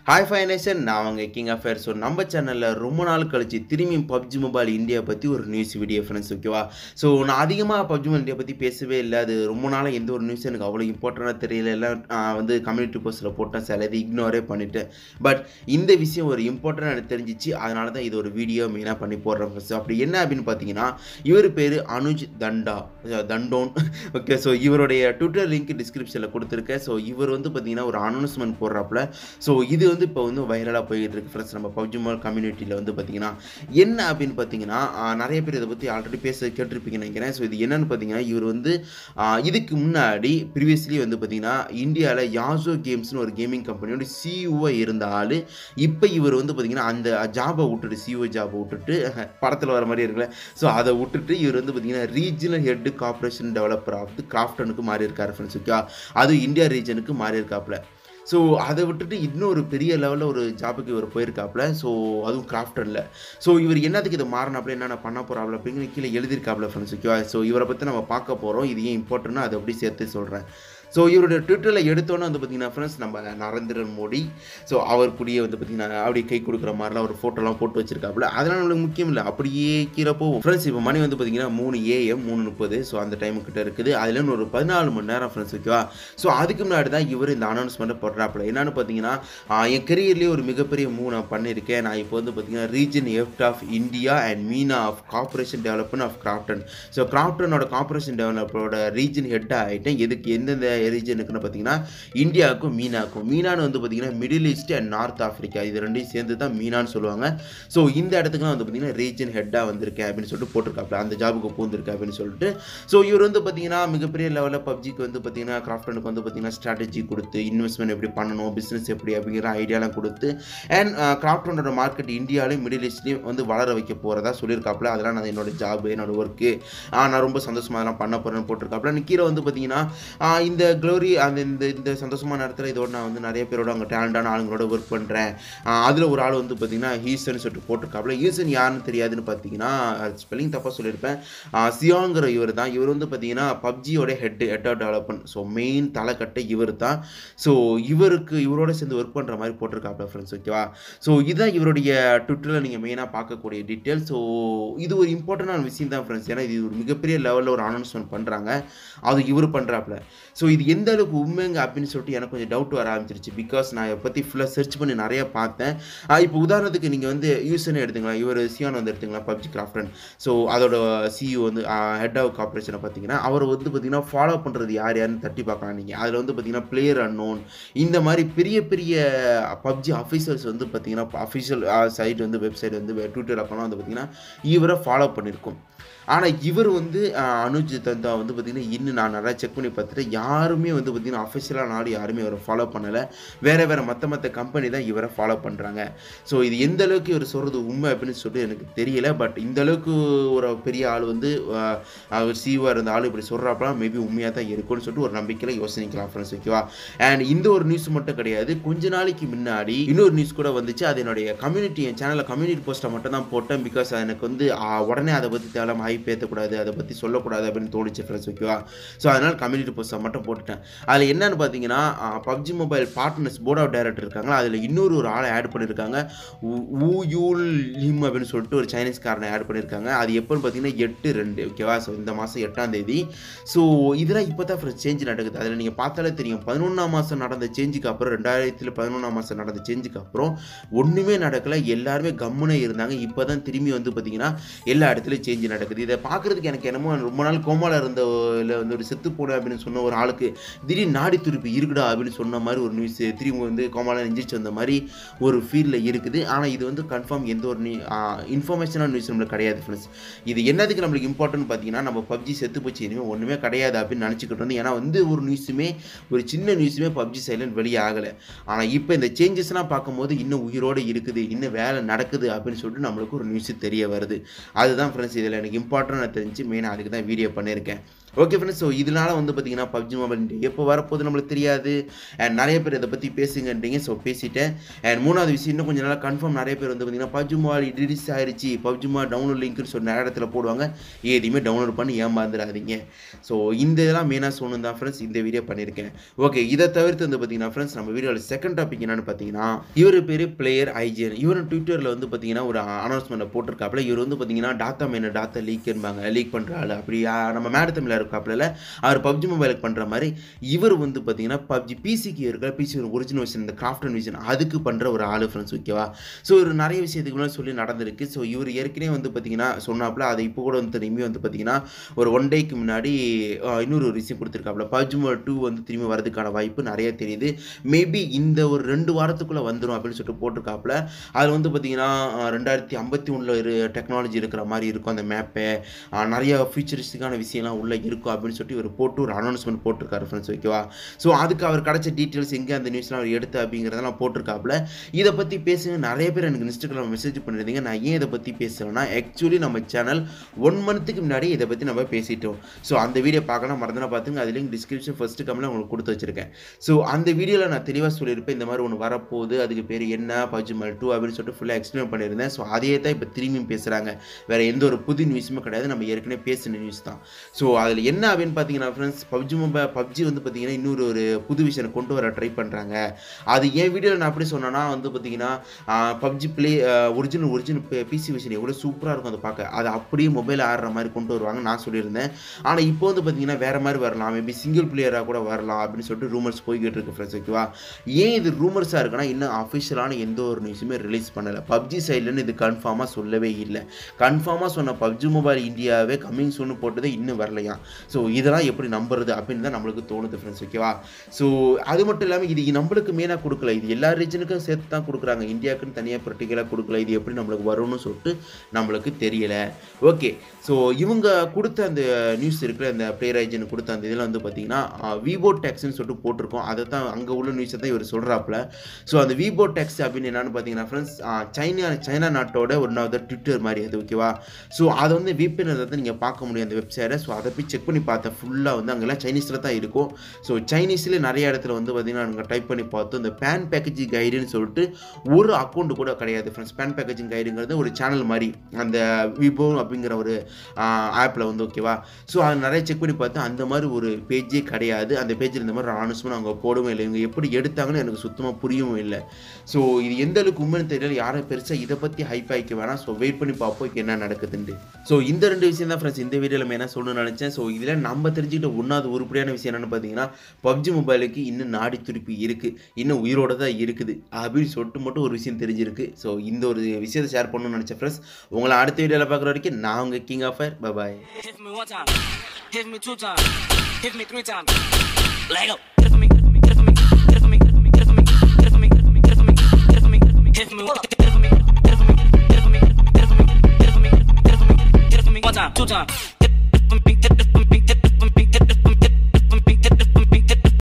Hi ஃபைனேஷன் நான் அவங்க king affair so நம்ம சேனலில் ரொம்ப நாள் கழிச்சு திரும்பியும் பப்ஜி மொபைல் இந்தியா பற்றி ஒரு நியூஸ் வீடியோ ஃப்ரெண்ட்ஸ் ஓகேவா ஸோ நான் அதிகமாக பப்ஜி மொபைல் இந்தியா பற்றி பேசவே இல்லை அது ரொம்ப நாளாக எந்த ஒரு நியூஸ் எனக்கு அவ்வளோ இம்பார்ட்டண்ட்டாக தெரியல எல்லாம் ஆஹ் வந்து கம்யூனிட்டி போஸ்ட்டில் போட்டேன் சில இது இக்னோரே பண்ணிட்டேன் பட் இந்த விஷயம் ஒரு இம்பார்ட்டன்ட் எனக்கு தெரிஞ்சிச்சு அதனால தான் இது ஒரு வீடியோ மெயினாக பண்ணி போடுறேன் ஃபஸ்ட்டு அப்படி என்ன அப்படின்னு பார்த்தீங்கன்னா இவர் பேர் Anuj Tanda uh Tandon okay so இவருடைய ட்விட்டர் லிங்க் டிஸ்கிரிப்ஷனில் கொடுத்துருக்கேன் ஸோ இவர் வந்து பார்த்தீங்கன்னா ஒரு அனௌன்ஸ்மெண்ட் போடுறாப்புல ஸோ இது வந்து இப்போ வந்து வைரலாக போயிட்டு இருக்கு ஃப்ரெண்ட்ஸ் நம்ம பப்ஜி மொபைல் கம்யூனிட்டியில் வந்து பார்த்தீங்கன்னா என்ன அப்படின்னு பார்த்தீங்கன்னா ஆஹ் நிறைய பேர் இதை பற்றி ஆல்ரெடி பேச கேட்டிருப்பீங்கன்னு நினைக்கிறேன் ஸோ இது என்னன்னு பார்த்தீங்கன்னா இவர் வந்து ஆஹ் இதுக்கு முன்னாடி ப்ரீவியஸ்லி வந்து பார்த்தீங்கன்னா இந்தியாவில் யாசோ கேம்ஸ்னு ஒரு கேமிங் கம்பெனியோட சிஇஓ இருந்த ஆள் இப்போ இவர் வந்து பார்த்தீங்கன்னா அந்த ஜாபை விட்டுட்டு சிஇஓ ஜாபை விட்டுட்டு படத்தில் வர மாதிரி இருக்குல்ல ஸோ அதை விட்டுட்டு இவர் வந்து பார்த்தீங்கன்னா regional head corporation developer of கிராஃப்டனுக்கு மாறி இருக்காரு ஃப்ரெண்ட்ஸ் ஓகே அது இந்தியா ரீஜனுக்கு மாறி இருக்காப்புல ஸோ அதை விட்டுட்டு இன்னொரு பெரிய லெவலில் ஒரு ஜாபுக்கு இவர் போயிருக்காப்புல ஸோ அதுவும் கிராஃப்டனில் ஸோ இவர் என்னத்துக்கு இதை மாறினாப்புல என்னென்ன பண்ண போகிறாப்புல அப்படிங்கிற கீழே எழுதியிருக்காப்புல ஃப்ரெண்ட்ஸ் ஓகேவா ஸோ இவரை பற்றி நம்ம பார்க்க போகிறோம் இது ஏன் இம்பார்ட்டன்ட்னா அதை அப்படி சேர்த்து சொல்கிறேன் ஸோ இவருடைய ட்விட்டரில் எடுத்தோன்னே வந்து பார்த்தீங்கன்னா ஃப்ரெண்ட்ஸ் நம்ம நரேந்திர மோடி ஸோ அவர் கூடயே வந்து பார்த்தீங்கன்னா அப்படியே கை கொடுக்குற மாதிரிலாம் ஒரு ஃபோட்டோலாம் போட்டு வச்சிருக்காப்புல அதெல்லாம் நம்மளுக்கு முக்கியம் இல்லை அப்படியே கீழே போகும் ஃப்ரெண்ட்ஸ் இப்போ மணி வந்து பார்த்தீங்கன்னா மூணு ஏஎம் மூணு முப்பது ஸோ அந்த டைம் கிட்ட இருக்குது அதில் இன்னும் ஒரு பதினாலு மணி நேரம் ஃப்ரெண்ட்ஸ் ஓகேவா ஸோ அதுக்கு முன்னாடி தான் இவர் இந்த அனௌன்ஸ்மெண்ட்டை போடுறாப்புல என்னன்னு பார்த்தீங்கன்னா ஆஹ் என் கெரியர்லேயே ஒரு மிகப்பெரிய மூவ் நான் பண்ணியிருக்கேன் நான் இப்போ வந்து பார்த்தீங்கன்னா region head of India and MENA of corporation development of Krafton so கிராஃப்டனோட கார்பரேஷன் டெவலப்பரோட ரீஜன் ஹெட் ஆகிட்டேன் எதுக்கு எந்தெந்த ரீஜனுக்குன்னு பார்த்தீங்கன்னா இந்தியாவுக்கும் மீனாக்கும் மீனான்னு வந்து பார்த்தீங்கன்னா middle east and north Africa இது ரெண்டையும் சேர்ந்து தான் மீனான்னு சொல்லுவாங்க ஸோ இந்த இடத்துக்கு நான் வந்து பார்த்தீங்கன்னா ரீஜன் ஹெட்டாக வந்திருக்கேன் அப்படின்னு சொல்லிட்டு போட்டிருக்காப்புல அந்த ஜாபுக்கு பூந்திருக்கேன் அப்படின்னு சொல்லிட்டு ஸோ இவர் வந்து பார்த்தீங்கன்னா மிகப்பெரிய லெவலில் பப்ஜிக்கு வந்து பார்த்தீங்கன்னா கிராஃப்டனுக்கு வந்து பார்த்தீங்கன்னா ஸ்ட்ராட்டஜி கொடுத்து இன்வெஸ்ட்மெண்ட் எப்படி பண்ணணும் பிஸ்னஸ் எப்படி அப்படிங்கிற ஐடியாலாம் கொடுத்து அண்ட் கிராஃப்டனோட மார்க்கெட் இந்தியாவிலையும் மிடில் ஈஸ்ட்லேயும் வந்து வளர வைக்க போகிறதா சொல்லியிருக்காப்புல அதெல்லாம் நான் என்னோட ஜாப் என்னோட ஒர்க்கு நான் ரொம்ப சந்தோஷமாக அதெல்லாம் பண்ண போகிறேன்னு போட்டிருக்காப்புல நீ கீழே வந்து பார்த்தீங்கன்னா ஆஹ் இந்த க்ளோரி அந்த இந்த இந்த சந்தோஷமான நேரத்தில் இதோட நான் வந்து நிறைய பேரோட அங்கே டேலண்டான ஆளுங்களோட ஒர்க் பண்ணுறேன் அதில் ஒரு ஆள் வந்து பார்த்தீங்கன்னா ஹீசன் சொல்லிட்டு போட்டிருக்காப்புல ஹீசன் யாருன்னு தெரியாதுன்னு பார்த்தீங்கன்னா ஸ்பெல்லிங் தப்பாக சொல்லியிருப்பேன் ஆஹ் சியாங்கிற இவர் தான் இவர் வந்து பார்த்தீங்கன்னா பப்ஜியோட head head of development so main தலைக்கட்டை இவர் தான் ஸோ இவருக்கு இவரோட சேர்ந்து ஒர்க் பண்ணுற மாதிரி போட்டிருக்காப்புல ஃப்ரெண்ட்ஸ் ஓகேவா ஸோ இதுதான் இவருடைய ட்விட்டரில் நீங்கள் மெயினாக பார்க்கக்கூடிய டீட்டெயில் ஸோ இது ஒரு இம்பார்ட்டண்டான விஷயம் தான் ஃப்ரெண்ட்ஸ் ஏன்னா இது ஒரு மிகப்பெரிய லெவலில் ஒரு அனௌன்ஸ்மெண்ட் பண்ணுறாங்க அது இவர் பண்ணுறாப்புல ஸோ இது எந்த அளவுக்கு உண்மைங்க அப்படின்னு சொல்லிட்டு எனக்கு கொஞ்சம் டவுட் வர ஆரம்பிச்சிருச்சு பிகாஸ் நான் இதை பற்றி ஃபுல்லாக சர்ச் பண்ணி நிறைய பார்த்தேன் இப்போ உதாரணத்துக்கு நீங்கள் வந்து யூசன் எடுத்துங்களா இவர் சியான் வந்து எடுத்துங்களா பப்ஜி கிராஃப்டன் ஸோ அதோட சிஇஓ வந்து ஹெட் ஆஃப் கார்பரேஷனை பார்த்தீங்கன்னா அவர் வந்து பார்த்தீங்கன்னா ஃபாலோ பண்ணுறது யார் யாருன்னு தட்டி பார்க்கலாம் நீங்கள் அதில் வந்து பார்த்தீங்கன்னா பிளேயர் அன்னோன் இந்த மாதிரி பெரிய பெரிய பப்ஜி அஃபீஷியல்ஸ் வந்து பார்த்தீங்கன்னா அஃபிஷியல் சைட் வந்து வெப்சைட் வந்து ட்விட்டர் அக்கௌண்ட் வந்து பார்த்தீங்கன்னா இவரை ஃபாலோ பண்ணியிருக்கும் ஆனால் இவர் வந்து ஆஹ், அனுஜ் தந்தா வந்து பார்த்திங்கன்னா இன்னும் நான் நல்லா செக் பண்ணி பார்த்துட்டு யாருமே வந்து பார்த்திங்கன்னா அஃபிஷியலாக நாடு யாருமே இவரை ஃபாலோ பண்ணலை வேறு வேறு மற்ற மற்ற கம்பெனி தான் இவரை ஃபாலோ பண்ணுறாங்க ஸோ இது எந்த அளவுக்கு இவர் சொல்கிறது உண்மை அப்படின்னு சொல்லிட்டு எனக்கு தெரியல பட் இந்த அளவுக்கு ஒரு பெரிய ஆள் வந்து ஆஹ், அவர் சிஓ இருந்த ஆள் இப்படி சொல்கிறாப்பெல்லாம் மேபி உண்மையாக தான் இருக்கும்னு சொல்லிட்டு ஒரு நம்பிக்கையில் யோசனைக்கலாம் ஃப்ரெண்ட்ஸ் ஓகேவா அண்ட் இந்த ஒரு நியூஸ் மட்டும் கிடையாது கொஞ்ச நாளைக்கு முன்னாடி இன்னொரு நியூஸ் கூட வந்துச்சு அது என்னுடைய கம்யூனிட்டி என் சேனலில் கம்யூனிட்டி போஸ்ட்டை மட்டும் தான் போட்டேன் பிகாஸ் எனக்கு வந்து ஆஹ், உடனே அதை பற்றி தேவையில்லாம ஹைப் ஏற்றக்கூடாது அதை பற்றி சொல்லக்கூடாது அப்படின்னு தோணுச்சு ஃப்ரெண்ட்ஸ் ஓகேவா ஸோ அதனால் கம்யூனிட்டி போஸ்ட்டை மட்டும் போட்டுட்டேன் அதில் என்னன்னு பார்த்தீங்கன்னா PUBG mobile partners board of director இருக்காங்களா அதில் இன்னொரு ஒரு ஆளை ஆட் பண்ணியிருக்காங்க ஊ யூல் லிம் அப்படின்னு சொல்லிட்டு ஒரு சைனீஸ்காரனை ஆட் பண்ணியிருக்காங்க அது எப்போன்னு பார்த்தீங்கன்னா எட்டு ரெண்டு ஓகேவா ஸோ இந்த மாதம் எட்டாம் தேதி ஸோ இதெல்லாம் இப்போ தான் ஃப்ரெண்ட்ஸ் சேஞ்ச் நடக்குது அதில் நீங்கள் பார்த்தாலே தெரியும் பதினொன்றாம் மாதம் நடந்த சேஞ்சுக்கு அப்புறம் ரெண்டாயிரத்தில் பதினொன்றாம் மாதம் நடந்த சேஞ்சுக்கு அப்புறம் ஒன்றுமே நடக்கலை எல்லாருமே கம்முனே இருந்தாங்க இப்போ தான் திரும்பி வந்து பார்த்தீங்கன்னா எல்லா இடத்துலையும் சேஞ்ச் நடக்குது இதை பார்க்குறதுக்கு எனக்கு என்னமோ ரொம்ப நாள் கோமால இருந்த இல்லை வந்து ஒரு செத்து போன அப்படின்னு சொன்ன ஒரு ஆளுக்கு திடீர்னு நாடி துருப்பி இருக்குடா அப்படின்னு சொன்ன மாதிரி ஒரு நியூஸ் திரும்பி வந்து கோமால நெஞ்சிச்சு வந்த மாதிரி ஒரு ஃபீலில் இருக்குது ஆனால் இது வந்து கன்ஃபார்ம் எந்த ஒரு நியூ இன்ஃபர்மேஷனான நியூஸ் நம்மளுக்கு கிடையாது ஃப்ரெண்ட்ஸ் இது என்னதுக்கு நம்மளுக்கு இம்பார்ட்டன்ட் பார்த்தீங்கன்னா நம்ம பப்ஜி செத்து போச்சு இனிமேல் ஒன்றுமே கிடையாது அப்படின்னு நினச்சிக்கிட்டு வந்து ஏன்னா வந்து ஒரு நியூஸுமே ஒரு சின்ன நியூஸுமே பப்ஜி சைலண்ட் வெளியே ஆகலை ஆனால் இப்போ இந்த சேஞ்சஸ்லாம் பார்க்கும்போது இன்னும் உயிரோடு இருக்குது இன்னும் வேலை நடக்குது அப்படின்னு சொல்லிட்டு நம்மளுக்கு ஒரு நியூஸ் தெரிய வருது அதுதான் ஃப்ரெண்ட்ஸ் இதில் எனக்கு இம்பார்ட்டன்ட் தெரிஞ்சு மெயினாக அதுக்கு தான் வீடியோ பண்ணியிருக்கேன் ஓகே ஃப்ரெண்ட்ஸ் ஸோ இதனால வந்து பார்த்தீங்கன்னா பப்ஜி மொபைல் இந்தியா எப்போ வரப்போகுது நம்மளுக்கு தெரியாது அண்ட் நிறைய பேர் இதை பற்றி பேசுங்கன்றீங்க ஸோ பேசிட்டேன் அண்ட் மூணாவது விஷயம் இன்னும் கொஞ்சம் நாளாக கன்ஃபார்ம் நிறைய பேர் வந்து பார்த்தீங்கன்னா பப்ஜி மொபைல் ரிலீஸ் ஆயிருச்சு பப்ஜி மொபைல் டவுன்லோட் லிங்க்னு சொல்லி நிறைய இடத்துல போடுவாங்க எதையுமே டவுன்லோட் பண்ணி ஏமாந்துடாதீங்க ஸோ இந்த இதெல்லாம் மெயினாக சொல்லணும் தான் ஃப்ரெண்ட்ஸ் இந்த வீடியோ பண்ணியிருக்கேன் ஓகே இதை தவிர்த்து வந்து பார்த்தீங்கன்னா ஃப்ரெண்ட்ஸ் நம்ம வீடியோவில் செகண்ட் டாபிக் என்னன்னு பார்த்தீங்கன்னா இவர் பேர் பிளேயர் ஐஜிஎன் இவர் ட்விட்டரில் வந்து பார்த்தீங்கன்னா ஒரு அனௌன்ஸ்மெண்ட்டை போட்டிருக்காப்புல இவர் வந்து பார்த்தீங்கன்னா டாத்தா மேன டாத்தா லீக்ன்பாங்க லீக் பண்ணுற ஆள் அப்படி ஆ, நம்ம மேட தமிழில் இருக்காப்புல அவர் பப்ஜி மொபைலுக்கு பண்ணுற மாதிரி இவர் வந்து பார்த்தீங்கன்னா பப்ஜி பிசிக்கு இருக்கிற பிசி ஒரிஜினல் விஷன் இந்த கிராஃப்ட் அண்ட் விஷன் அதுக்கு பண்ணுற ஒரு ஆள் ஃப்ரெண்ட்ஸ் ஓகேவா ஸோ ஒரு நிறைய விஷயத்துக்கு முன்னாடி சொல்லி நடந்திருக்கு ஸோ இவர் ஏற்கனவே வந்து பார்த்தீங்கன்னா சொன்னாப்புல அதை இப்போ கூட வந்து திரும்பி வந்து பார்த்தீங்கன்னா ஒரு ஒன் டேக்கு முன்னாடி ஆ, இன்னொரு ஒரு விஷயம் கொடுத்துருக்காப்புல பப்ஜி மொபைல் டூ வந்து திரும்பி வரதுக்கான வாய்ப்பு நிறைய தெரியுது மேபி இந்த ஒரு ரெண்டு வாரத்துக்குள்ளே வந்துடும் அப்படின்னு சொல்லிட்டு போட்டிருக்காப்புல அதில் வந்து பார்த்தீங்கன்னா ஆ, ரெண்டாயிரத்தி ஐம்பத்தி ஒன்றில் ஒரு டெக்னாலஜி இருக்கிற மாதிரி இருக்கும் அந்த மேப்பு நிறைய ஃபியூச்சரிஸ்டிக்கான விஷயம்லாம் உள்ளே இருக்கும் அப்படின்னு சொல்லிட்டு இவர் போட்டு ஒரு அனௌன்ஸ்மெண்ட் போட்டிருக்காரு ஃப்ரெண்ட்ஸ் ஓகேவா ஸோ அதுக்கு அவர் கிடைச்ச டீட்டெயில்ஸ் எங்கே அந்த நியூஸ்லாம் அவர் எடுத்து அப்படிங்கிறதெல்லாம் போட்டிருக்காப்புல இதை பற்றி பேசுங்க நிறைய பேர் எனக்கு இன்ஸ்டாகிராம் மெசேஜ் பண்ணியிருந்தீங்க நான் ஏன் இதை பற்றி பேசுகிறேன்னா ஆக்சுவலி நம்ம சேனல் ஒன் மந்த்துக்கு முன்னாடி இதை பற்றி நம்ம பேசிட்டோம் ஸோ அந்த வீடியோ பார்க்கலாம் மறந்துனா பார்த்துங்க அது லிங்க் டிஸ்கிரிப்ஷன் ஃபஸ்ட்டு கம்மில் உங்களுக்கு கொடுத்து வச்சிருக்கேன் ஸோ அந்த வீடியோவில் நான் தெளிவாக சொல்லியிருப்பேன் இந்த மாதிரி ஒன்று வரப்போகுது அதுக்கு பேர் என்ன பஜ்மல் டூ அப்படின்னு சொல்லிட்டு ஃபுல்லாக எக்ஸ்பிளைன் பண்ணியிருந்தேன் ஸோ அதையே தான் இப்போ திரும்பியும் பேசுகிறாங்க வேறு எந்த ஒரு புது நியூஸுமே கிடையாது நம்ம ஏற்கனவே பேசின நியூஸ் தான் ஸோ அதில் என்ன அப்படின்னு பார்த்தீங்கன்னா ஃப்ரெண்ட்ஸ் பப்ஜி மொபைல் பப்ஜி வந்து பார்த்தீங்கன்னா இன்னொரு ஒரு புது விஷயம் கொண்டு வர ட்ரை பண்ணுறாங்க அது என் வீடியோவில் நான் எப்படி சொன்னேன்னா வந்து பார்த்தீங்கன்னா PUBG play original original PC விஷயம் எவ்வளோ சூப்பராக இருக்கும் அதை பார்க்க அதை அப்படியே மொபைல் ஆடுற மாதிரி கொண்டு வருவாங்க நான் சொல்லியிருந்தேன் ஆனால் இப்போ வந்து பார்த்தீங்கன்னா வேறு மாதிரி வரலாம் மேபி சிங்கிள் பிளேயராக கூட வரலாம் அப்படின்னு சொல்லிட்டு ரூமர்ஸ் போய்கிட்டு இருக்கு ஃப்ரெண்ட்ஸ் ஓகேவா ஏன் இது ரூமர்ஸாக இருக்குன்னா இன்னும் அஃபிஷியலான எந்த ஒரு நியூஸுமே ரிலீஸ் பண்ணலை பப்ஜி சைட்லேருந்து இது கன்ஃபார்மாக சொல்லவே இல்லை கன்ஃபார்மாக சொன்ன பப்ஜி மொபைல் இந்தியாவே கம்மிங் சூன்னு போட்டதே இன்னும் வரலையா ஸோ இதெல்லாம் எப்படி நம்புறது அப்படின்னு தான் நம்மளுக்கு தோணுது ஃப்ரெண்ட்ஸ் ஓகேவா ஸோ அது மட்டும் இல்லாமல் இது நம்மளுக்கு மெயினாக கொடுக்கல இது எல்லா ரீஜனுக்கும் சேர்த்து தான் கொடுக்குறாங்க இந்தியாவுக்குன்னு தனியாக பர்டிகுலராக கொடுக்கல இது எப்படி நம்மளுக்கு வரும்னு சொல்லிட்டு நம்மளுக்கு தெரியல ஓகே ஸோ இவங்க கொடுத்த அந்த நியூஸ் இருக்கிற அந்த பிளேயர் ஏஜென்ட் கொடுத்த அந்த இதில் வந்து பார்த்தீங்கன்னா விவோ டேக்ஸ்னு சொல்லிட்டு போட்டிருக்கோம் அதை தான் அங்கே உள்ள நியூஸை தான் இவர் சொல்கிறாப்புல ஸோ அந்த விவோ டேக்ஸ் அப்படின்னு என்னன்னு பார்த்தீங்கன்னா ஃப்ரெண்ட்ஸ் சைனா சைனா நாட்டோட ஒன்றாவது ட்விட்டர் மாதிரி அது ஓகேவா ஸோ அதை வந்து VPN தான் நீங்கள் பார்க்க முடியும் அந்த வெப்சைட்டை ஸோ அதை போய் செக் பண்ணி பார்த்தேன் ஃபுல்லாக வந்து அங்கெல்லாம் சைனீஸில் தான் இருக்கும் ஸோ சைனீஸில் நிறைய இடத்துல வந்து பார்த்தீங்கன்னா நாங்கள் டைப் பண்ணி பார்த்தோம் இந்த பேன் பேக்கேஜிங் கைடுன்னு சொல்லிட்டு ஒரு அக்கௌண்ட் கூட கிடையாது ஃப்ரெண்ட்ஸ் பேன் பேக்கேஜிங் கைடுங்கிறது ஒரு சேனல் மாதிரி அந்த விபோ அப்படிங்கிற ஒரு ஆப்பில் வந்து ஓகேவா ஸோ அது நிறைய செக் பண்ணி பார்த்தேன் அந்த மாதிரி ஒரு பேஜே கிடையாது அந்த பேஜில் இந்த மாதிரி அனௌன்ஸ்மெண்ட் அவங்க போடவும் இல்லை இவங்க எப்படி எடுத்தாங்கன்னு எனக்கு சுத்தமாக புரியவும் இல்லை ஸோ இது எந்த அளவுக்கு உண்மைன்னு தெரியல யாரும் பெருசாக இதை பற்றி ஹைப் ஆகிக்க வேணாம் ஸோ வெயிட் பண்ணி பார்ப்போம் இங்க என்ன நடக்குதுன்ட்டு ஸோ இந்த ரெண்டு விஷயம் தான் ஃப்ரெண்ட்ஸ் இந்த வீடியோவில் நான் என்ன சொல்லணும்னு நினச்சேன் ஸோ இதில் நம்ம தெரிஞ்சுக்கிட்ட ஒன்றாவது உருப்படியான விஷயம் என்னென்னு பார்த்தீங்கன்னா பப்ஜி மொபைலுக்கு இன்னும் நாடி துடிப்பு இருக்குது இன்னும் உயிரோட தான் இருக்குது அப்படின்னு சொல்லிட்டு மட்டும் ஒரு விஷயம் தெரிஞ்சிருக்கு ஸோ இந்த ஒரு விஷயத்தை ஷேர் பண்ணணும்னு நினச்சேன் ஃப்ரெண்ட்ஸ் உங்களை அடுத்த வீடியோவில் பார்க்குற வரைக்கும் நான் உங்கள் king of fire boy Hit me one time, hit me two times, hit me three times. Lego. Hit for me, hit for me, hit for me, hit for me, hit for me, hit for me, hit for me, hit for me, hit for me, hit for me, hit for me, hit for me, hit for me, hit for me, hit for me, hit for me, hit for me, hit for me, hit for me, hit for me, one time, two times, hit for me, hit for me.